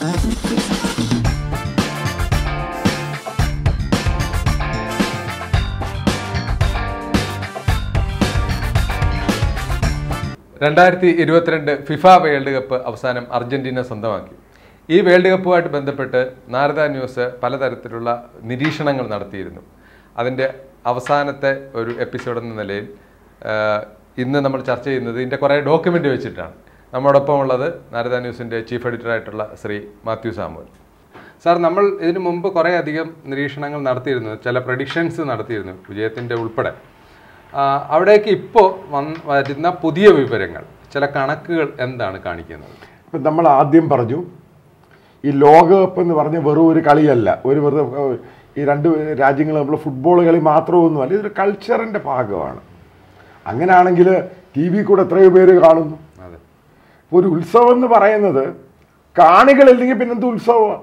രണ്ടായിരത്തി ഇരുപത്തിരണ്ട് FIFA world cup അവസാനം അർജന്റീന സ്വന്തമാക്കി ഈ വേൾഡ് കപ്പുമായിട്ട് ബന്ധപ്പെട്ട് നാരദ ന്യൂസ് പലതരത്തിലുള്ള നിരീക്ഷണങ്ങൾ നടത്തിയിരുന്നു അതിൻ്റെ അവസാനത്തെ ഒരു എപ്പിസോഡ് എന്ന നിലയിൽ ആ, ഇന്ന് നമ്മൾ ചർച്ച ചെയ്യുന്നത് ഇതിൻ്റെ കുറേ ഡോക്യുമെൻ്റ് വെച്ചിട്ടാണ് നമ്മോടൊപ്പം ഉള്ളത് നാരദ ന്യൂസിൻ്റെ ചീഫ് എഡിറ്ററായിട്ടുള്ള ശ്രീ മാത്യു സാമുവൽ സാർ നമ്മൾ ഇതിനു മുമ്പ് കുറേ അധികം നിരീക്ഷണങ്ങൾ നടത്തിയിരുന്നു ചില പ്രഡിക്ഷൻസ് നടത്തിയിരുന്നു വിജയത്തിൻ്റെ ഉൾപ്പെടെ ആ, അവിടേക്ക് ഇപ്പോൾ വന്ന് വരുന്ന പുതിയ വിവരങ്ങൾ ചില കണക്കുകൾ എന്താണ് കാണിക്കുന്നത് ഇപ്പം നമ്മൾ ആദ്യം പറഞ്ഞു ഈ ലോകകപ്പ് എന്ന് പറഞ്ഞ വെറും ഒരു കളിയല്ല ഒരു വെറുതെ ഏഹ്, ഈ രണ്ട് രാജ്യങ്ങൾ നമ്മൾ ഫുട്ബോൾ കളി മാത്രമൊന്നുമല്ല ഇതൊരു കൾച്ചറിൻ്റെ ഭാഗമാണ് അങ്ങനെയാണെങ്കിൽ ടി വി കൂടെ എത്രയോ പേര് കാണുന്നു അതെ ഒരു ഉത്സവം എന്ന് പറയുന്നത് കാണികളില്ലെങ്കിൽ പിന്നെന്ത് ഉത്സവമാണ്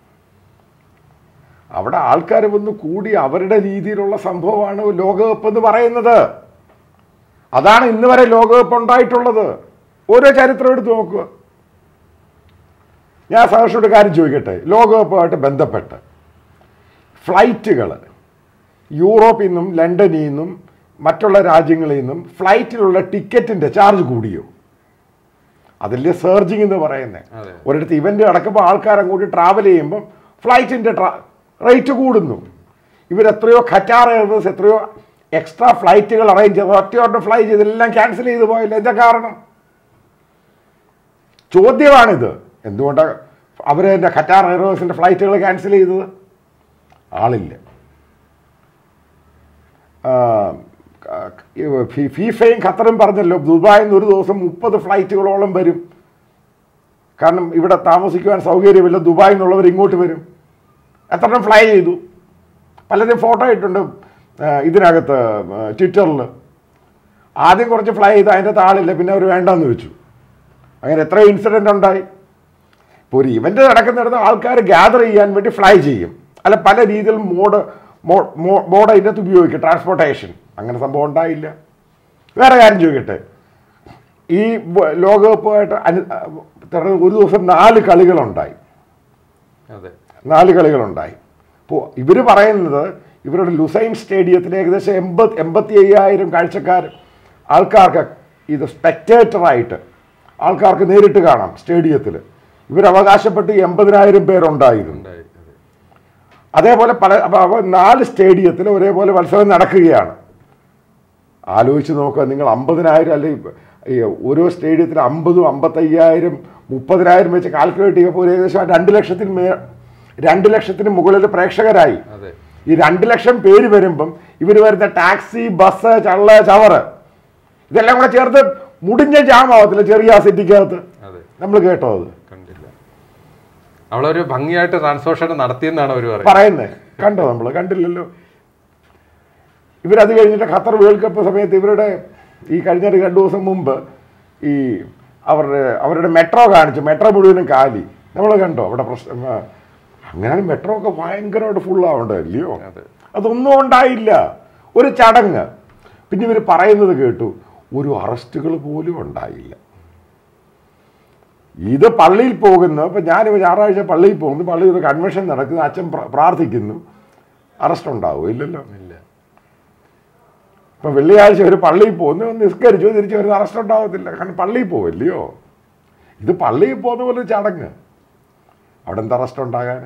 അവിടെ ആൾക്കാർ വന്ന് കൂടി അവരുടെ രീതിയിലുള്ള സംഭവമാണ് ലോകകപ്പ് എന്ന് പറയുന്നത് അതാണ് ഇന്ന് വരെ ലോകകപ്പ് ഉണ്ടായിട്ടുള്ളത് ഓരോ ചരിത്രം എടുത്ത് നോക്കുക ഞാൻ സഹർഷോട് കാര്യം ചോദിക്കട്ടെ ലോകകപ്പുമായിട്ട് ബന്ധപ്പെട്ട് ഫ്ലൈറ്റുകൾ യൂറോപ്പിൽ നിന്നും ലണ്ടനിൽ നിന്നും മറ്റുള്ള രാജ്യങ്ങളിൽ നിന്നും ഫ്ലൈറ്റിലുള്ള ടിക്കറ്റിൻ്റെ ചാർജ് കൂടിയോ അതല്ലേ സർജിങ് എന്ന് പറയുന്നത് അതെ. ഒരിടത്ത് ഇവന്റ് നടക്കുമ്പോൾ ആൾക്കാർ അങ്ങോട്ട് ട്രാവൽ ചെയ്യുമ്പം ഫ്ലൈറ്റിന്റെ റേറ്റ് കൂടുന്നു ഇവരെത്രയോ ഖറ്റാർ എയർവേസ് എത്രയോ എക്സ്ട്രാ ഫ്ലൈറ്റുകൾ അറേഞ്ച് ചെയ്ത് ഒറ്റ ഫ്ലൈ ചെയ്ത് എല്ലാം ക്യാൻസൽ ചെയ്ത് പോയില്ല എന്താ കാരണം ചോദ്യമാണിത് എന്തുകൊണ്ടാണ് അവർ എൻ്റെ ഖറ്റാർ എയർവേസിൻ്റെ ഫ്ലൈറ്റുകൾ ക്യാൻസൽ ചെയ്തത് ആളില്ല ആ, ഈ ഫി- ഫീഫയും ഖത്തറും പറഞ്ഞല്ലോ ദുബായിൽ നിന്ന് ഒരു ദിവസം മുപ്പത് ഫ്ലൈറ്റുകളോളം വരും കാരണം ഇവിടെ താമസിക്കുവാൻ സൗകര്യമില്ല ദുബായിൽ നിന്നുള്ളവർ ഇങ്ങോട്ട് വരും എത്ര ഫ്ലൈ ചെയ്തു പലരും ഫോട്ടോ ഇട്ടുണ്ട് ആ, ഇതിനകത്ത് ട്വിറ്ററിൽ ആദ്യം കുറച്ച് ഫ്ലൈ ചെയ്തു അതിൻ്റെ താളില്ല പിന്നെ അവർ വേണ്ടെന്ന് വെച്ചു അങ്ങനെ എത്രയോ ഇൻസിഡൻ്റ് ഉണ്ടായി ഇപ്പോൾ ഒരു ഇവൻ്റ് നടക്കുന്നിടത്ത് ആൾക്കാർ ഗ്യാദർ ചെയ്യാൻ വേണ്ടി ഫ്ലൈ ചെയ്യും അല്ല പല രീതിയിൽ മോഡ് മോഡ് അതിൻ്റെ അകത്ത് ഉപയോഗിക്കും ട്രാൻസ്പോർട്ടേഷൻ അങ്ങനെ സംഭവം ഉണ്ടായില്ല വേറെ കാര്യം ചോദിക്കട്ടെ ഈ വ- ലോകകപ്പുമായിട്ട് അനു തുടർന്ന് ഒരു ദിവസം നാല് കളികളുണ്ടായി അതെ നാല് കളികളുണ്ടായി ഇപ്പോൾ ഇവർ പറയുന്നത് ഇവരുടെ ലുസൈൻ സ്റ്റേഡിയത്തിൽ ഏകദേശം എൺപത് എൺപത്തി അയ്യായിരം കാഴ്ചക്കാർ ആൾക്കാർക്ക് ഇത് സ്പെക്ടേറ്ററായിട്ട് ആൾക്കാർക്ക് നേരിട്ട് കാണാം സ്റ്റേഡിയത്തിൽ ഇവർ അവകാശപ്പെട്ട് എൺപതിനായിരം പേരുണ്ടായിരുന്നു ഉണ്ടായി അതെ. അതേപോലെ പല അപ്പോൾ അവ നാല് സ്റ്റേഡിയത്തിൽ ഒരേപോലെ മത്സരം നടക്കുകയാണ് ആലോചിച്ച് നോക്കുക നിങ്ങൾ അമ്പതിനായിരം അല്ലെങ്കിൽ ഈ ഓരോ സ്റ്റേഡിയത്തിൽ അമ്പതും അമ്പത്തയ്യായിരം മുപ്പതിനായിരം വെച്ച് കാൽക്കുലേറ്റ് ചെയ്യുമ്പോൾ ഒരു ഏകദേശം രണ്ട് ലക്ഷത്തിന് മേ രണ്ട് ലക്ഷത്തിന് മുകളിൽ പ്രേക്ഷകരായി അതെ ഈ രണ്ട് ലക്ഷം പേര് വരുമ്പം ഇവർ വരുന്ന ടാക്സി ബസ് ചള്ള ചവറ് ഇതെല്ലാം കൂടെ ചേർത്ത് മുടിഞ്ഞ ജാമാവത്തില്ല ചെറിയ ആ സിറ്റിക്കകത്ത് അതെ നമ്മൾ കേട്ടോ അത് കണ്ടില്ല അവളൊരു ഭംഗിയായിട്ട് ട്രാൻസ്പോർഷൻ നടത്തിയെന്നാണ് അവർ പറയുന്നത് പറയുന്നത് കണ്ടോ നമ്മൾ കണ്ടില്ലല്ലോ ഇവരത് കഴിഞ്ഞിട്ട് ഖത്തർ വേൾഡ് കപ്പ് സമയത്ത് ഇവരുടെ ഈ കഴിഞ്ഞ ഒരു രണ്ട് ദിവസം മുമ്പ് ഈ അവരുടെ അവരുടെ മെട്രോ കാണിച്ചു മെട്രോ മുഴുവനും കാലി നമ്മൾ കണ്ടോ അവിടെ പ്രശ്നം ആ, അങ്ങനെ മെട്രോ ഒക്കെ ഭയങ്കരമായിട്ട് ഫുള്ളാവണ്ടല്ലയോ അതെ. അതൊന്നും ഉണ്ടായില്ല ഒരു ചടങ്ങ് പിന്നെ ഇവർ പറയുന്നത് കേട്ടു ഒരു അറസ്റ്റുകൾ പോലും ഉണ്ടായില്ല ഇത് പള്ളിയിൽ പോകുന്നു ഇപ്പം ഞാനിപ്പോൾ ഞായറാഴ്ച പള്ളിയിൽ പോകുന്നു പള്ളിയിൽ ഒരു കൺവെൻഷൻ നടക്കുന്നു അച്ഛൻ പ്ര- പ്രാർത്ഥിക്കുന്നു അറസ്റ്റ് ഉണ്ടാവും ഇല്ലല്ലോ ഇല്ല ഇപ്പം വെള്ളിയാഴ്ച ഒരു പള്ളിയിൽ പോകുന്നു നിസ്കരിച്ചു തിരിച്ച് വരുന്ന അറസ്റ്റ് ഉണ്ടാവത്തില്ല കാരണം പള്ളിയിൽ പോവല്ലയോ ഇത് പള്ളിയിൽ പോകുന്ന പോലെ ഒരു ചടങ്ങ് അവിടെ എന്താ അറസ്റ്റ് ഉണ്ടാകാൻ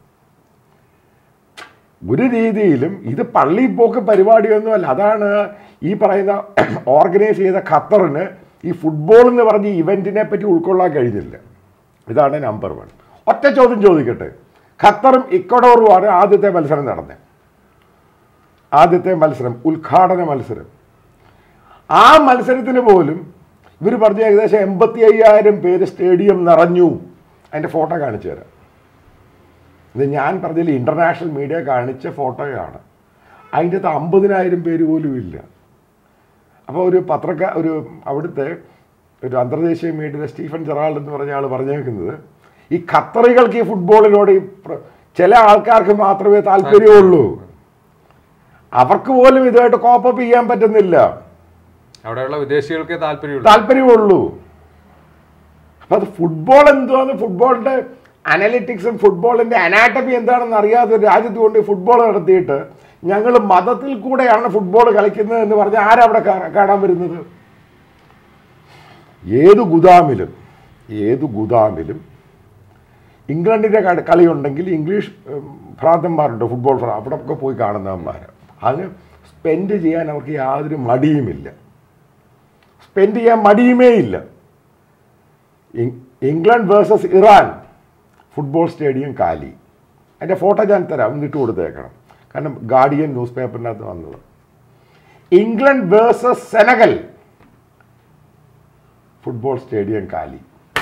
ഒരു രീതിയിലും ഇത് പള്ളിയിൽ പോക്ക് പരിപാടിയൊന്നുമല്ല അതാണ് ഈ പറയുന്ന ഓർഗനൈസ് ചെയ്ത ഖത്തറിന് ഈ ഫുട്ബോൾ എന്ന് പറഞ്ഞ ഇവന്റിനെ പറ്റി ഉൾക്കൊള്ളാൻ കഴിഞ്ഞില്ല ഇതാണ് നമ്പർ വൺ ഒറ്റ ചോദ്യം ചോദിക്കട്ടെ ഖത്തറും ഇക്കഡോറുമാണ് ആദ്യത്തെ മത്സരം നടന്നത് ആദ്യത്തെ മത്സരം ഉദ്ഘാടന മത്സരം ആ മത്സരത്തിന് പോലും ഇവർ പറഞ്ഞ ഏകദേശം എൺപത്തി അയ്യായിരം പേര് സ്റ്റേഡിയം നിറഞ്ഞു അതിൻ്റെ ഫോട്ടോ കാണിച്ചു തരാം ഇത് ഞാൻ പറഞ്ഞതിൽ ഇൻ്റർനാഷണൽ മീഡിയ കാണിച്ച ഫോട്ടോയാണ് അതിൻ്റെ അകത്ത് അമ്പതിനായിരം പേര് പോലും ഇല്ല അപ്പോൾ ഒരു പത്രക്കാർ ഒരു അവിടുത്തെ ഒരു അന്തർദേശീയ മീഡിയയിലെ സ്റ്റീഫൻ ജെറാൾഡ് എന്ന് പറഞ്ഞ ആൾ പറഞ്ഞേക്കുന്നത് ഈ ഖത്തറികൾക്ക് ഈ ഫുട്ബോളിനോട് ഈ പ്ര- ചില ആൾക്കാർക്ക് മാത്രമേ താല്പര്യമുള്ളൂ അവർക്ക് പോലും ഇതുമായിട്ട് കോപ്പപ്പ് ചെയ്യാൻ പറ്റുന്നില്ല അവിടെയുള്ള വിദേശികൾക്ക് താല്പര്യമുള്ളൂ താല്പര്യമുള്ളൂ അപ്പം അത് ഫുട്ബോൾ എന്തുവാന്ന് ഫുട്ബോളിൻ്റെ അനലിറ്റിക്സും ഫുട്ബോളിന്റെ അനാട്ടമി എന്താണെന്ന് അറിയാത്ത ഒരു രാജ്യത്ത് കൊണ്ട് ഫുട്ബോൾ നടത്തിയിട്ട് ഞങ്ങൾ മതത്തിൽ കൂടെയാണ് ഫുട്ബോൾ കളിക്കുന്നത് എന്ന് പറഞ്ഞാൽ ആരവിടെ കാ- കാണാൻ വരുന്നത് ഏത് ഗുദാമിലും ഏത് ഗുദാമിലും ഇംഗ്ലണ്ടിൻ്റെ കളി കളിയുണ്ടെങ്കിൽ ഇംഗ്ലീഷ് ഉം, ഭ്രാന്തന്മാരുണ്ട് ഫുട്ബോൾ ഭ്രാ അവിടെ ഒക്കെ പോയി കാണുന്നവന്മാർ അത് സ്പെൻഡ് ചെയ്യാൻ അവർക്ക് യാതൊരു മടിയുമില്ല സ്പെൻഡ് ചെയ്യാൻ മടിയുമേ ഇല്ല ഇ- England versus Iran football stadium കാലി അതിൻ്റെ ഫോട്ടോ ഞാൻ തരാം ഒന്ന് ഇട്ട് കൊടുത്തേക്കണം കാരണം ഗാർഡിയൻ ന്യൂസ് പേപ്പറിനകത്ത് വന്നത് England versus Senegal football stadium കാലി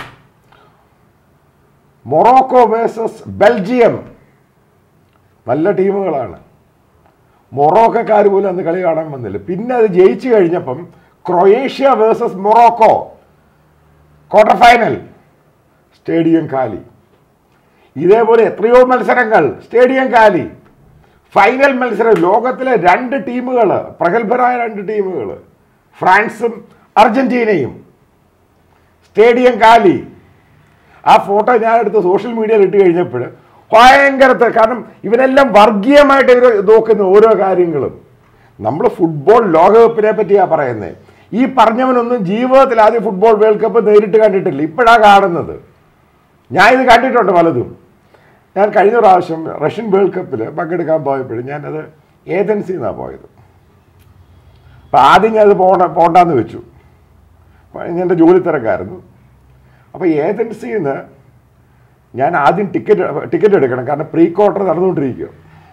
മൊറോക്കോ വേഴ്സസ് ബെൽജിയം നല്ല ടീമുകളാണ് മൊറോക്കക്കാർ പോലും അന്ന് കളി കാണാൻ വന്നില്ല പിന്നെ അത് ജയിച്ചു കഴിഞ്ഞപ്പം Croatia versus Morocco quarter final stadium കാലി ഇതേപോലെ എത്രയോ മത്സരങ്ങൾ സ്റ്റേഡിയം കാലി ഫൈനൽ മത്സരം ലോകത്തിലെ രണ്ട് ടീമുകൾ പ്രഗത്ഭരായ രണ്ട് ടീമുകൾ ഫ്രാൻസും അർജന്റീനയും സ്റ്റേഡിയം കാലി ആ ഫോട്ടോ ഞാൻ എടുത്ത് സോഷ്യൽ മീഡിയയിൽ ഇട്ട് കഴിഞ്ഞപ്പോൾ ഭയങ്കരത്തെ കാരണം ഇവരെല്ലാം വർഗീയമായിട്ട് ഇവർ നോക്കുന്ന ഓരോ കാര്യങ്ങളും നമ്മൾ ഫുട്ബോൾ ലോകകപ്പിനെ പറ്റിയാണ് പറയുന്നത് ഈ പറഞ്ഞവനൊന്നും ജീവിതത്തിൽ ആദ്യം ഫുട്ബോൾ വേൾഡ് കപ്പ് നേരിട്ട് കണ്ടിട്ടില്ല ഇപ്പോഴാണ് കാണുന്നത് ഞാൻ ഇത് കണ്ടിട്ടുണ്ട് പലതും ഞാൻ കഴിഞ്ഞ പ്രാവശ്യം റഷ്യൻ വേൾഡ് കപ്പിൽ പങ്കെടുക്കാൻ പോയപ്പോഴും ഞാനത് ഏജൻസിയിൽ നിന്നാണ് പോയത് അപ്പം ആദ്യം ഞാനത് പോകണ്ട പോകണ്ടെന്ന് വെച്ചു അപ്പം ഞാൻ എൻ്റെ ജോലി തിരക്കായിരുന്നു അപ്പോൾ ഏജൻസിയിൽ നിന്ന് ഞാൻ ആദ്യം ടിക്കറ്റ് ടിക്കറ്റ് എടുക്കണം കാരണം പ്രീ ക്വാർട്ടർ നടന്നുകൊണ്ടിരിക്കുക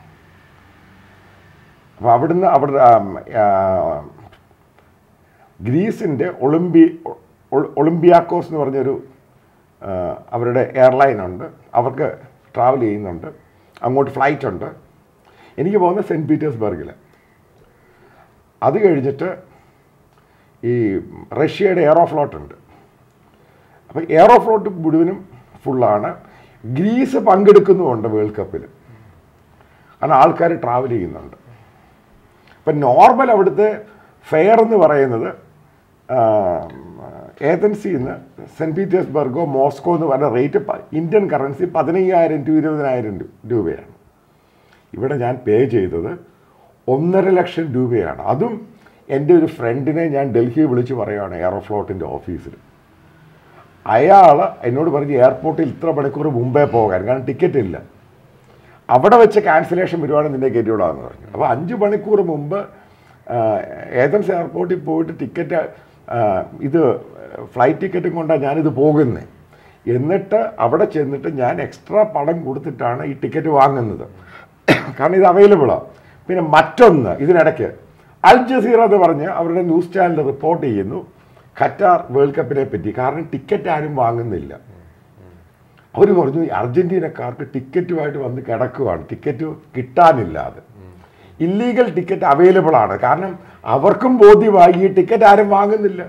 അപ്പോൾ അവിടുന്ന് അവിടെ ഗ്രീസിൻ്റെ ഒളിമ്പി ഒ- ഒളിമ്പിയാക്കോസ് എന്ന് പറഞ്ഞൊരു ആ, അവരുടെ എയർലൈൻ ഉണ്ട് അവർക്ക് ട്രാവൽ ചെയ്യുന്നുണ്ട് അങ്ങോട്ട് ഫ്ലൈറ്റ് ഉണ്ട് എനിക്ക് പോകുന്നത് സെൻറ്റ് പീറ്റേഴ്സ്ബർഗിൽ അത് കഴിഞ്ഞിട്ട് ഈ റഷ്യയുടെ എയറോഫ്ലോട്ട് ഉണ്ട് അപ്പോൾ എയറോഫ്ലോട്ട് മുഴുവനും ഫുള്ളാണ് ഗ്രീസ് പങ്കെടുക്കുന്നുമുണ്ട് വേൾഡ് കപ്പിൽ കാരണം ആൾക്കാർ ട്രാവൽ ചെയ്യുന്നുണ്ട് ഇപ്പം നോർമൽ അവിടുത്തെ ഫെയർ എന്ന് പറയുന്നത് ഏതൻസിയിൽ നിന്ന് സെൻറ്റ് പീറ്റേഴ്സ്ബർഗോ മോസ്കോ എന്ന് പറഞ്ഞ റേറ്റ് പ- ഇന്ത്യൻ കറൻസി പതിനയ്യായിരം ടു ഇരുപതിനായിരം രൂ- രൂപയാണ് ഇവിടെ ഞാൻ പേ ചെയ്തത് ഒന്നര ലക്ഷം രൂപയാണ് അതും എൻ്റെ ഒരു ഫ്രണ്ടിനെ ഞാൻ ഡൽഹി വിളിച്ച് പറയുകയാണ് എയറോഫ്ലോട്ടിൻ്റെ ഓഫീസിൽ അയാൾ എന്നോട് പറഞ്ഞ് എയർപോർട്ടിൽ ഇത്ര മണിക്കൂർ മുമ്പേ പോകാൻ കാരണം ടിക്കറ്റ് ഇല്ല അവിടെ വെച്ച് ക്യാൻസലേഷൻ വരുവാണെങ്കിൽ നിന്നെ കയറ്റിവിടാമെന്ന് പറഞ്ഞു അപ്പോൾ അഞ്ച് മണിക്കൂർ മുമ്പ് ആ, ഏതൻസ് എയർപോർട്ടിൽ പോയിട്ട് ടിക്കറ്റ് ആ, ഇത് ഫ്ലൈറ്റ് ടിക്കറ്റും കൊണ്ടാണ് ഞാനിത് പോകുന്നത് എന്നിട്ട് അവിടെ ചെന്നിട്ട് ഞാൻ എക്സ്ട്രാ പണം കൊടുത്തിട്ടാണ് ഈ ടിക്കറ്റ് വാങ്ങുന്നത് കാരണം ഇത് അവൈലബിളാണ് പിന്നെ മറ്റൊന്ന് ഇതിനിടയ്ക്ക് അൽ ജസീറ എന്ന് പറഞ്ഞ് അവരുടെ ന്യൂസ് ചാനൽ റിപ്പോർട്ട് ചെയ്യുന്നു ഖറ്റാർ വേൾഡ് കപ്പിനെ പറ്റി കാരണം ടിക്കറ്റ് ആരും വാങ്ങുന്നില്ല അവർ പറഞ്ഞു "ഈ അർജന്റീനക്കാർക്ക് ടിക്കറ്റുമായിട്ട് വന്ന് കിടക്കുവാണ് ടിക്കറ്റ് കിട്ടാനില്ലാതെ ഇല്ലീഗൽ ടിക്കറ്റ് അവൈലബിൾ ആണ് കാരണം അവർക്കും ബോധ്യമായി ഈ ടിക്കറ്റ് ആരും വാങ്ങുന്നില്ല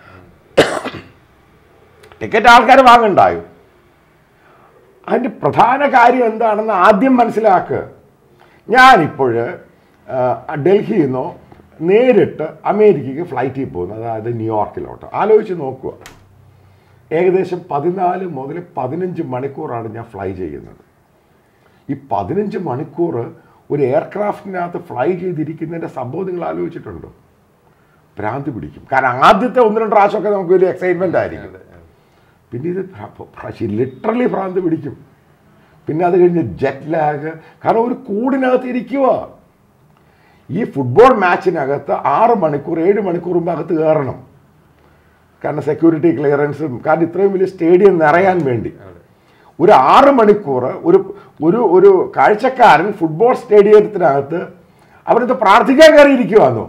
ടിക്കറ്റ് ആൾക്കാർ വാങ്ങണ്ടായോ അതിൻ്റെ പ്രധാന കാര്യം എന്താണെന്ന് ആദ്യം മനസ്സിലാക്കുക ഞാനിപ്പോൾ ഡൽഹിയിൽ നിന്നോ നേരിട്ട് അമേരിക്കയ്ക്ക് ഫ്ലൈറ്റിൽ പോകുന്നു അതായത് ന്യൂയോർക്കിലോട്ട് ആലോചിച്ച് നോക്കുക ഏകദേശം പതിനാല് മുതൽ പതിനഞ്ച് മണിക്കൂറാണ് ഞാൻ ഫ്ലൈ ചെയ്യുന്നത് ഈ പതിനഞ്ച് മണിക്കൂർ ഒരു എയർക്രാഫ്റ്റിനകത്ത് ഫ്ലൈ ചെയ്തിരിക്കുന്നതിൻ്റെ സംഭവം നിങ്ങൾ ആലോചിച്ചിട്ടുണ്ടോ ഭ്രാന്ത് പിടിക്കും കാരണം ആദ്യത്തെ ഒന്ന് രണ്ട് പ്രാവശ്യമൊക്കെ നമുക്ക് വലിയ എക്സൈറ്റ്മെൻ്റ് ആയിരിക്കും പിന്നെ ഇത് ലിറ്ററലി ഭ്രാന്ത് പിടിക്കും പിന്നെ അത് കഴിഞ്ഞ് ജെറ്റ് ലാഗ് കാരണം ഒരു കൂടിനകത്ത് ഇരിക്കുക ഈ ഫുട്ബോൾ മാച്ചിനകത്ത് ആറ് മണിക്കൂർ ഏഴ് മണിക്കൂർ മുമ്പ് അകത്ത് കയറണം കാരണം സെക്യൂരിറ്റി ക്ലിയറൻസും കാരണം ഇത്രയും വലിയ സ്റ്റേഡിയം നിറയാൻ വേണ്ടി ഒരു ആറ് മണിക്കൂർ ഒരു ഒരു ഒരു കാഴ്ചക്കാരൻ ഫുട്ബോൾ സ്റ്റേഡിയത്തിനകത്ത് അവനത് പ്രാർത്ഥിക്കാൻ കയറിയിരിക്കുവാന്നോ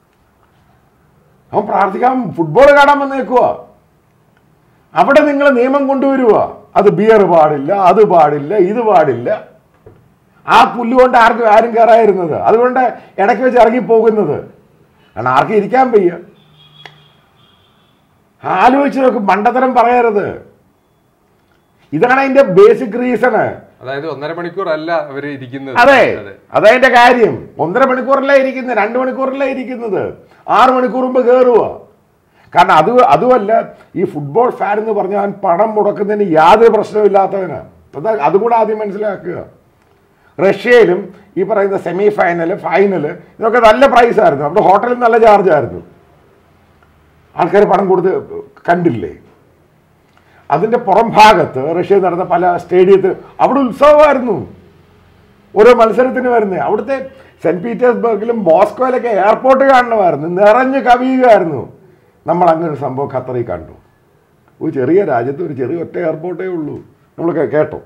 അവൻ പ്രാർത്ഥിക്കാൻ ഫുട്ബോൾ കാണാൻ വന്നേക്കുക അവിടെ നിങ്ങൾ നിയമം കൊണ്ടുവരുക അത് ബിയർ പാടില്ല അത് പാടില്ല ഇത് പാടില്ല ആ പുല്ലുകൊണ്ട് ആർക്കും ആരും കയറായിരുന്നത് അതുകൊണ്ട് ഇടയ്ക്ക് വെച്ച് ഇറങ്ങി പോകുന്നത് കാരണം ആർക്കും ഇരിക്കാൻ വയ്യ ആലോചിച്ച് നോക്ക് മണ്ടത്തരം പറയരുത് ഇതാണ് അതിന്റെ ബേസിക് റീസണ് അതായത് ഒന്നര മണിക്കൂർ അല്ല അവര് ഇരിക്കുന്നത് അതെ അതതിന്റെ കാര്യം ഒന്നര മണിക്കൂറല്ലേ ഇരിക്കുന്നത് രണ്ട് മണിക്കൂറല്ലേ ഇരിക്കുന്നത് ആറ് മണിക്കൂർ മുമ്പ് കയറുക കാരണം അത് അതുമല്ല ഈ ഫുട്ബോൾ ഫാൻ എന്ന് പറഞ്ഞാൽ അവൻ പണം മുടക്കുന്നതിന് യാതൊരു പ്രശ്നമില്ലാത്തവനാണ് അത് അതും കൂടെ ആദ്യം മനസ്സിലാക്കുക റഷ്യയിലും ഈ പറയുന്ന സെമി ഫൈനൽ ഫൈനൽ ഇതൊക്കെ നല്ല പ്രൈസ് ആയിരുന്നു നമ്മുടെ ഹോട്ടലിൽ നല്ല ചാർജ് ആയിരുന്നു ആൾക്കാർ പണം കൊടുത്ത് കണ്ടില്ലേ അതിൻ്റെ പുറം ഭാഗത്ത് റഷ്യയിൽ നടന്ന പല സ്റ്റേഡിയത്തിൽ അവിടെ ഉത്സവമായിരുന്നു ഓരോ മത്സരത്തിന് വരുന്നത് അവിടുത്തെ സെന്റ് പീറ്റേഴ്സ്ബർഗിലും മോസ്കോയിലൊക്കെ എയർപോർട്ട് കാണണമായിരുന്നു നിറഞ്ഞു കവിയുകയായിരുന്നു നമ്മൾ അങ്ങനെ ഒരു സംഭവം ഖത്തറിൽ കണ്ടു ഒരു ചെറിയ രാജ്യത്ത് ഒരു ചെറിയ ഒറ്റ എയർപോർട്ടേ ഉള്ളൂ നമ്മൾ കേ- കേട്ടോ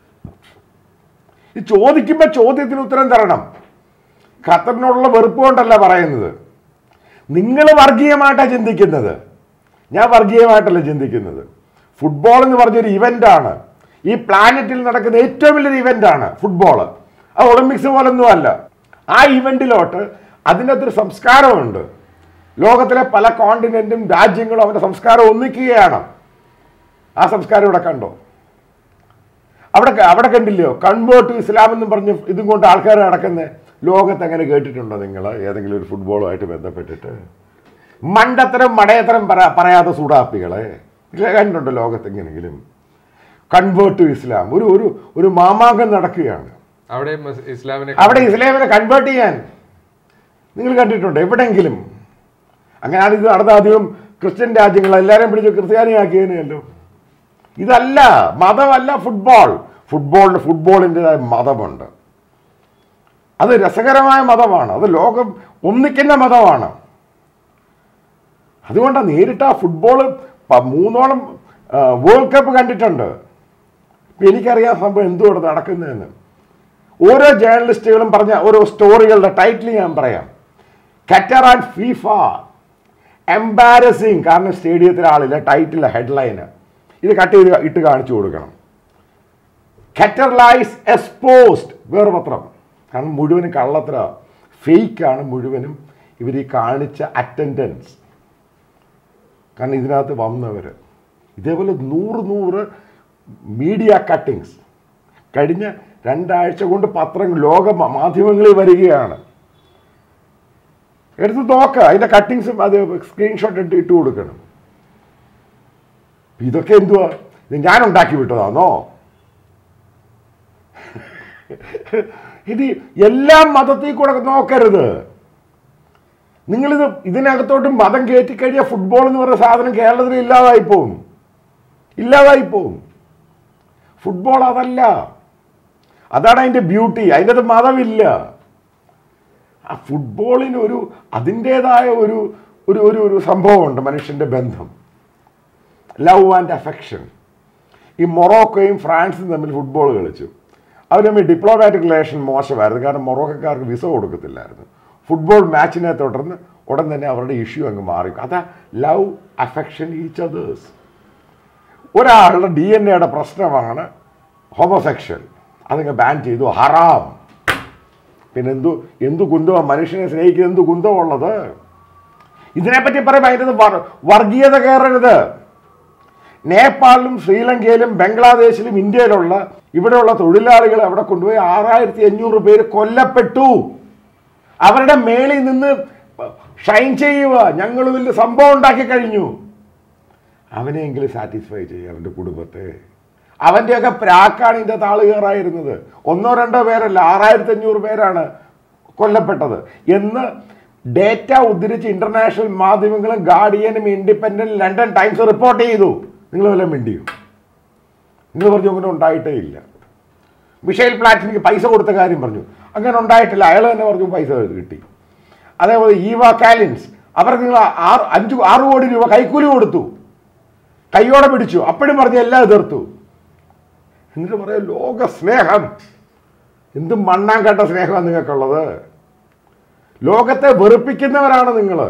ഈ ചോദിക്കുമ്പോൾ ചോദ്യത്തിന് ഉത്തരം തരണം ഖത്തറിനോടുള്ള വെറുപ്പ് കൊണ്ടല്ല പറയുന്നത് നിങ്ങൾ വർഗീയമായിട്ടാണ് ചിന്തിക്കുന്നത് ഞാൻ വർഗീയമായിട്ടല്ല ചിന്തിക്കുന്നത് ഫുട്ബോൾ എന്ന് പറഞ്ഞൊരു ഇവൻ്റാണ് ഈ പ്ലാനറ്റിൽ നടക്കുന്ന ഏറ്റവും വലിയൊരു ഇവൻ്റാണ് ഫുട്ബോൾ അത് ഒളിമ്പിക്സ് പോലൊന്നും അല്ല ആ ഇവൻറ്റിലോട്ട് അതിനകത്തൊരു സംസ്കാരമുണ്ട് ലോകത്തിലെ പല കോണ്ടിനെൻറ്റും രാജ്യങ്ങളും അവൻ്റെ സംസ്കാരം ഒന്നിക്കുകയാണ് ആ സംസ്കാരം ഇവിടെ കണ്ടോ അവിടെ അവിടെ കണ്ടില്ലയോ കൺവേർട്ട് ഇസ്ലാം എന്നും പറഞ്ഞ് ഇതും കൊണ്ട് ആൾക്കാർ നടക്കുന്നത് ലോകത്ത് അങ്ങനെ കേട്ടിട്ടുണ്ടോ നിങ്ങൾ ഏതെങ്കിലും ഒരു ഫുട്ബോളുമായിട്ട് ബന്ധപ്പെട്ടിട്ട് മണ്ടത്തരം മടയത്തരം പറ പറയാത്ത സൂടാപ്പികളെ ഇത് കണ്ടിട്ടുണ്ടോ ലോകത്ത് എങ്ങനെയെങ്കിലും കൺവേർട്ട് ടു ഇസ്ലാം ഒരു ഒരു ഒരു മാമാങ്കം നടക്കുകയാണ് അവിടെ മസ്- ഇസ്ലാമിനെ അവിടെ ഇസ്ലാമിനെ കൺവേർട്ട് ചെയ്യാൻ നിങ്ങൾ കണ്ടിട്ടുണ്ടോ എവിടെയെങ്കിലും അങ്ങനെയാണ് ഇത് നടന്ന അധികം ക്രിസ്ത്യൻ രാജ്യങ്ങൾ എല്ലാവരെയും പിടിച്ച് ക്രിസ്ത്യാനിയാക്കിയതിനല്ലോ ഇതല്ല മതമല്ല ഫുട്ബോൾ ഫുട്ബോളിന് ഫുട്ബോളിൻ്റെതായ മതമുണ്ട് അത് രസകരമായ മതമാണ് അത് ലോകം ഒന്നിക്കുന്ന മതമാണ് അതുകൊണ്ടാണ് നേരിട്ട് ആ ഫുട്ബോൾ മൂന്നോളം വേൾഡ് കപ്പ് കണ്ടിട്ടുണ്ട് ഇപ്പം എനിക്കറിയാം സംഭവം എന്തുകൊണ്ട് നടക്കുന്നതെന്ന് ഓരോ ജേർണലിസ്റ്റുകളും പറഞ്ഞ ഓരോ സ്റ്റോറികളുടെ ടൈറ്റിൽ ഞാൻ പറയാം ഖറ്റർ ആൻഡ് ഫീഫ എംബാരസിങ് കാരണം സ്റ്റേഡിയത്തിൽ ആളില്ല ടൈറ്റിൽ ഹെഡ്ലൈന് ഇത് കട്ട് ചെയ്ത് ഇട്ട് കാണിച്ചു കൊടുക്കണം ഖറ്റർ ലൈസ് എക്സ്പോസ്ഡ് വേറെ പത്രം കാരണം മുഴുവനും കള്ളത്ര ഫേക്കാണ് മുഴുവനും ഇവർ ഈ കാണിച്ച അറ്റൻഡൻസ് കാരണം ഇതിനകത്ത് വന്നവർ ഇതേപോലെ നൂറ് നൂറ് മീഡിയ കട്ടിങ്സ് കഴിഞ്ഞ രണ്ടാഴ്ച കൊണ്ട് പത്രം ലോക മ- മാധ്യമങ്ങളിൽ വരികയാണ് എടുത്ത് നോക്കുക അതിൻ്റെ കട്ടിങ്സും അത് സ്ക്രീൻഷോട്ട് ഇട്ട് ഇട്ട് കൊടുക്കണം ഇതൊക്കെ എന്തുവാ ഇത് ഞാൻ ഉണ്ടാക്കി വിട്ടതാണോ ഇത് എല്ലാ മതത്തിൽ കൂടെ നോക്കരുത് നിങ്ങളിത് ഇതിനകത്തോട്ട് മതം കയറ്റിക്കഴിഞ്ഞാൽ ഫുട്ബോൾ എന്ന് പറയുന്ന സാധനം കേരളത്തിൽ ഇല്ലാതായി പോവും ഇല്ലാതായി പോവും ഫുട്ബോൾ അതല്ല അതാണ് അതിൻ്റെ ബ്യൂട്ടി അതിൻ്റെ അത് മതമില്ല ആ ഫുട്ബോളിന് ഒരു അതിൻ്റേതായ ഒരു ഒരു ഒരു ഒരു സംഭവമുണ്ട് മനുഷ്യൻ്റെ ബന്ധം ലവ് ആൻഡ് അഫെക്ഷൻ ഈ മൊറോക്കോയും ഫ്രാൻസും തമ്മിൽ ഫുട്ബോൾ കളിച്ചു അവർ തമ്മിൽ ഡിപ്ലോമാറ്റിക് റിലേഷൻ മോശമായിരുന്നു കാരണം മൊറോക്കക്കാർക്ക് വിസ കൊടുക്കത്തില്ലായിരുന്നു ഫുട്ബോൾ മാച്ചിനെ തുടർന്ന് ഉടൻ തന്നെ അവരുടെ ഇഷ്യൂ അങ്ങ് മാറി അതാ ലവ് അഫെക്ഷൻ ഈച്ച് അതേഴ്സ് ഒരാളുടെ ഡി എൻ എയുടെ പ്രശ്നമാണ് ഹോമോസെക്ഷൽ അതങ്ങ് ബാൻ ചെയ്തു ഹറാം പിന്നെ എന്തു എന്തു കുന്തമാണ് മനുഷ്യനെ സ്നേഹിക്കുന്ന എന്തു കുന്തമുള്ളത് ഇതിനെപ്പറ്റി പറയുമ്പോൾ അതിൻ്റെ വർ- വർഗീയത കയറരുത് നേപ്പാളിലും ശ്രീലങ്കയിലും ബംഗ്ലാദേശിലും ഇന്ത്യയിലുള്ള ഇവിടെയുള്ള തൊഴിലാളികൾ അവിടെ കൊണ്ടുപോയി ആറായിരത്തി അഞ്ഞൂറ് പേര് കൊല്ലപ്പെട്ടു അവരുടെ മേളിൽ നിന്ന് ഷൈൻ ചെയ്യുക ഞങ്ങൾ വലിയ സംഭവം ഉണ്ടാക്കി കഴിഞ്ഞു അവനെയെങ്കിലും സാറ്റിസ്ഫൈ ചെയ്യുക അവൻ്റെ കുടുംബത്തെ അവൻ്റെയൊക്കെ പ്രാക്കാണ് ഇതിൻ്റെ താള് കയറായിരുന്നത് ഒന്നോ രണ്ടോ പേരല്ല ആറായിരത്തി അഞ്ഞൂറ് പേരാണ് കൊല്ലപ്പെട്ടത് എന്ന് ഡേറ്റ ഉദ്ധരിച്ച് ഇന്റർനാഷണൽ മാധ്യമങ്ങളും ഗാർഡിയനും ഇൻഡിപെൻഡന്റ് ലണ്ടൻ ടൈംസ് റിപ്പോർട്ട് ചെയ്തു നിങ്ങൾ വല്ലതും മിണ്ടിയോ നിങ്ങൾ പറഞ്ഞു അങ്ങനെ ഉണ്ടായിട്ടേ ഇല്ല മിഷേൽ പ്ലാറ്റിനിക്ക് പൈസ കൊടുത്ത കാര്യം പറഞ്ഞു അങ്ങനെ ഉണ്ടായിട്ടില്ല അയാൾ തന്നെ പറഞ്ഞു പൈസ കിട്ടി അതേപോലെ ഈവ കാലിൻസ് അവർക്ക് നിങ്ങൾ ആറ് അഞ്ച് ആറ് കോടി രൂപ കൈക്കൂലി കൊടുത്തു കൈയോടെ പിടിച്ചു അപ്പോഴും പറഞ്ഞ് എല്ലാം എതിർത്തു എന്നിട്ട് പറയാം ലോക സ്നേഹം എന്ത് മണ്ണാൻ കേട്ട സ്നേഹമാണ് നിങ്ങൾക്കുള്ളത് ലോകത്തെ വെറുപ്പിക്കുന്നവരാണ് നിങ്ങൾ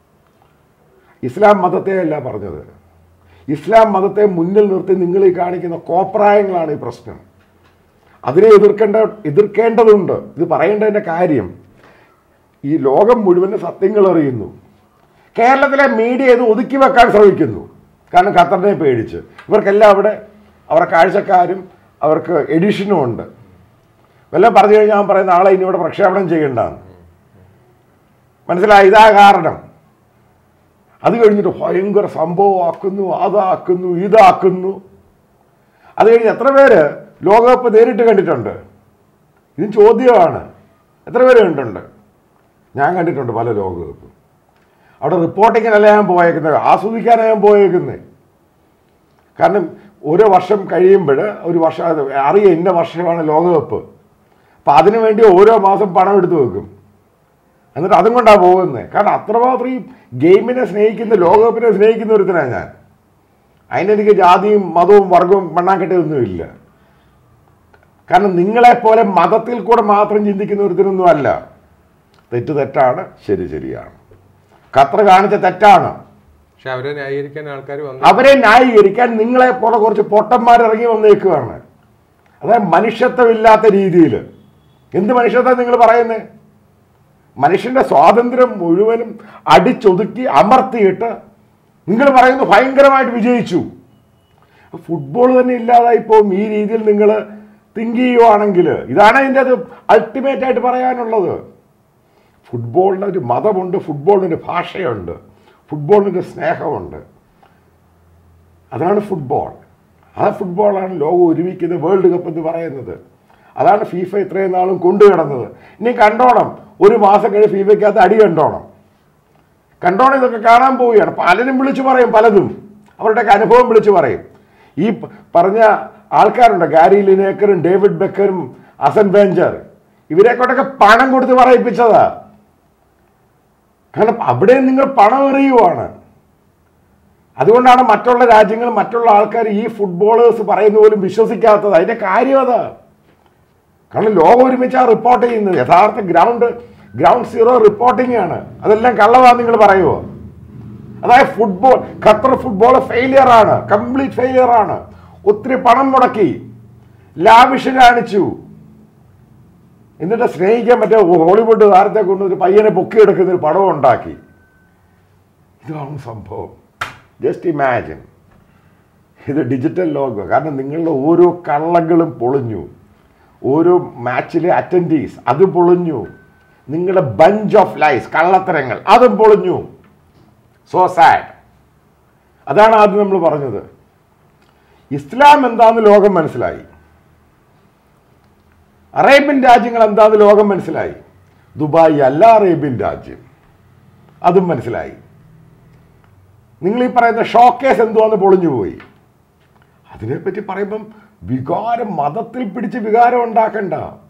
ഇസ്ലാം മതത്തെയല്ല പറഞ്ഞത് ഇസ്ലാം മതത്തെ മുന്നിൽ നിർത്തി നിങ്ങൾ ഈ കാണിക്കുന്ന കോപ്രായങ്ങളാണ് ഈ പ്രശ്നം അതിനെ എതിർക്കേണ്ട എതിർക്കേണ്ടതുണ്ട് ഇത് പറയേണ്ടതിൻ്റെ കാര്യം ഈ ലോകം മുഴുവൻ സത്യങ്ങൾ അറിയുന്നു കേരളത്തിലെ മീഡിയ ഇത് ഒതുക്കി വെക്കാൻ ശ്രമിക്കുന്നു കാരണം ഖത്തറിനെ പേടിച്ച് ഇവർക്കെല്ലാം അവിടെ അവരുടെ കാഴ്ചക്കാരും അവർക്ക് എഡിഷനും ഉണ്ട് വല്ലതും പറഞ്ഞു കഴിഞ്ഞാൽ ഞാൻ പറയുന്ന ആളെ ഇനി ഇവിടെ പ്രക്ഷേപണം ചെയ്യേണ്ടതാണ് മനസ്സിലായി ഇതാ കാരണം അത് കഴിഞ്ഞിട്ട് ഭയങ്കര സംഭവമാക്കുന്നു അതാക്കുന്നു ഇതാക്കുന്നു അത് കഴിഞ്ഞ് എത്ര പേര് ലോകകപ്പ് നേരിട്ട് കണ്ടിട്ടുണ്ട് ഇതും ചോദ്യമാണ് എത്ര പേര് കണ്ടിട്ടുണ്ട് ഞാൻ കണ്ടിട്ടുണ്ട് പല ലോകകപ്പും അവിടെ റിപ്പോർട്ടിങ്ങിനല്ല ഞാൻ പോയേക്കുന്നത് ആസ്വദിക്കാനാണ് ഞാൻ പോയേക്കുന്നത് കാരണം ഓരോ വർഷം കഴിയുമ്പോൾ ഒരു വർഷം അത് അറിയാം ഇന്ന വർഷമാണ് ലോകകപ്പ് അപ്പം അതിനു വേണ്ടി ഓരോ മാസം പണം എടുത്തു വെക്കും എന്നിട്ട് അതും കൊണ്ടാണ് പോകുന്നത് കാരണം അത്രമാത്രം ഈ ഗെയിമിനെ സ്നേഹിക്കുന്ന ലോകകപ്പിനെ സ്നേഹിക്കുന്ന ഒരുത്തനാണ് ഞാൻ അതിനെനിക്ക് ജാതിയും മതവും വർഗവും മണ്ണാക്കെട്ടൊന്നുമില്ല കാരണം നിങ്ങളെപ്പോലെ മതത്തിൽ കൂടെ മാത്രം ചിന്തിക്കുന്ന ഒരുത്തരൊന്നും അല്ല തെറ്റ് തെറ്റാണ് ശരി ശരിയാണ് ഖത്തർ കാണിച്ച തെറ്റാണ് പക്ഷെ അവരെ ന്യായീകരിക്കാൻ ആൾക്കാർ വന്നു അവരെ ന്യായീകരിക്കാൻ നിങ്ങളെ പോലെ കുറച്ച് പൊട്ടന്മാർ ഇറങ്ങി വന്നേക്കുകയാണ് അതായത് മനുഷ്യത്വമില്ലാത്ത രീതിയിൽ എന്ത് മനുഷ്യത്വം നിങ്ങൾ പറയുന്നത് മനുഷ്യന്റെ സ്വാതന്ത്ര്യം മുഴുവനും അടിച്ചൊതുക്കി അമർത്തിയിട്ട് നിങ്ങൾ പറയുന്നു ഭയങ്കരമായിട്ട് വിജയിച്ചു ഫുട്ബോൾ തന്നെ ഇല്ലാതായി പോകും ഈ രീതിയിൽ നിങ്ങൾ തിങ്ക് ചെയ്യുവാണെങ്കിൽ ഇതാണ് അതിൻ്റെ അത് അൾട്ടിമേറ്റ് ആയിട്ട് പറയാനുള്ളത് ഫുട്ബോളിന് ഒരു മതമുണ്ട് ഫുട്ബോളിന് ഒരു ഭാഷയുണ്ട് ഫുട്ബോളിന് ഒരു സ്നേഹമുണ്ട് അതാണ് ഫുട്ബോൾ ആ ഫുട്ബോളാണ് ലോകം ഒരുമിക്കുന്ന വേൾഡ് കപ്പ് എന്ന് പറയുന്നത് അതാണ് ഫീഫ ഇത്രയും നാളും കൊണ്ടു കിടന്നത് ഇനി കണ്ടോണം ഒരു മാസം കഴിഞ്ഞ് ഫീഫയ്ക്കകത്ത് അടി കണ്ടോണം കണ്ടോണം ഇതൊക്കെ കാണാൻ പോവുകയാണ് പലരും വിളിച്ചു പറയും പലതും അവരുടെയൊക്കെ അനുഭവം വിളിച്ചു പറയും ഈ പ- പറഞ്ഞ ആൾക്കാരുണ്ട് ഗാരി ലിനേക്കറും ഡേവിഡ് ബെക്കറും അസൻ ബെഞ്ചർ ഇവരെക്കൊണ്ടൊക്കെ പണം കൊടുത്ത് പറയിപ്പിച്ചതാ കാരണം അവിടെ നിങ്ങൾ പണം എറിയുവാണ് അതുകൊണ്ടാണ് മറ്റുള്ള രാജ്യങ്ങൾ മറ്റുള്ള ആൾക്കാർ ഈ ഫുട്ബോളേഴ്സ് പറയുന്ന പോലും വിശ്വസിക്കാത്തത് അതിന്റെ കാര്യം അതാ കാരണം ലോകം ഒരുമിച്ചാ റിപ്പോർട്ട് ചെയ്യുന്നത് യഥാർത്ഥ ഗ്രൗണ്ട് ഗ്രൗണ്ട് സീറോ റിപ്പോർട്ടിംഗ് ആണ് അതെല്ലാം കള്ളതാന്ന് നിങ്ങൾ പറയുമോ അതായത് ഫുട്ബോൾ ഖത്തർ ഫുട്ബോൾ ഫെയിലിയർ ആണ് കംപ്ലീറ്റ് ഫെയിലിയർ ആണ് ഒത്തിരി പണം മുടക്കി ലാവിഷ് കാണിച്ചു എന്നിട്ട് സ്നേഹിക്കാൻ പറ്റിയ ഹോളിവുഡ് താരത്തെ കൊണ്ട് ഒരു പയ്യനെ പൊക്കിയെടുക്കുന്ന ഒരു പടം ഉണ്ടാക്കി ഇതാണ് സംഭവം ജസ്റ്റ് ഇമാജിൻ ഇത് ഡിജിറ്റൽ ലോകം കാരണം നിങ്ങളുടെ ഓരോ കള്ളങ്ങളും പൊളിഞ്ഞു ഓരോ മാച്ചിലെ അറ്റൻഡീസ് അത് പൊളിഞ്ഞു നിങ്ങളുടെ ബഞ്ച് ഓഫ് ലൈസ് കള്ളത്തരങ്ങൾ അതും പൊളിഞ്ഞു സോ സാഡ് അതാണ് ആദ്യം നമ്മൾ പറഞ്ഞത് ഇസ്ലാം എന്താന്ന് ലോകം മനസ്സിലായി അറേബ്യൻ രാജ്യങ്ങൾ എന്താന്ന് ലോകം മനസ്സിലായി ദുബായ് അല്ല അറേബ്യൻ രാജ്യം അതും മനസ്സിലായി നിങ്ങൾ ഈ പറയുന്ന ഷോക്കേസ് എന്തുവാന്ന് പൊളിഞ്ഞുപോയി അതിനെപ്പറ്റി പറയുമ്പം വികാരം മതത്തിൽ പിടിച്ച് വികാരം ഉണ്ടാക്കണ്ട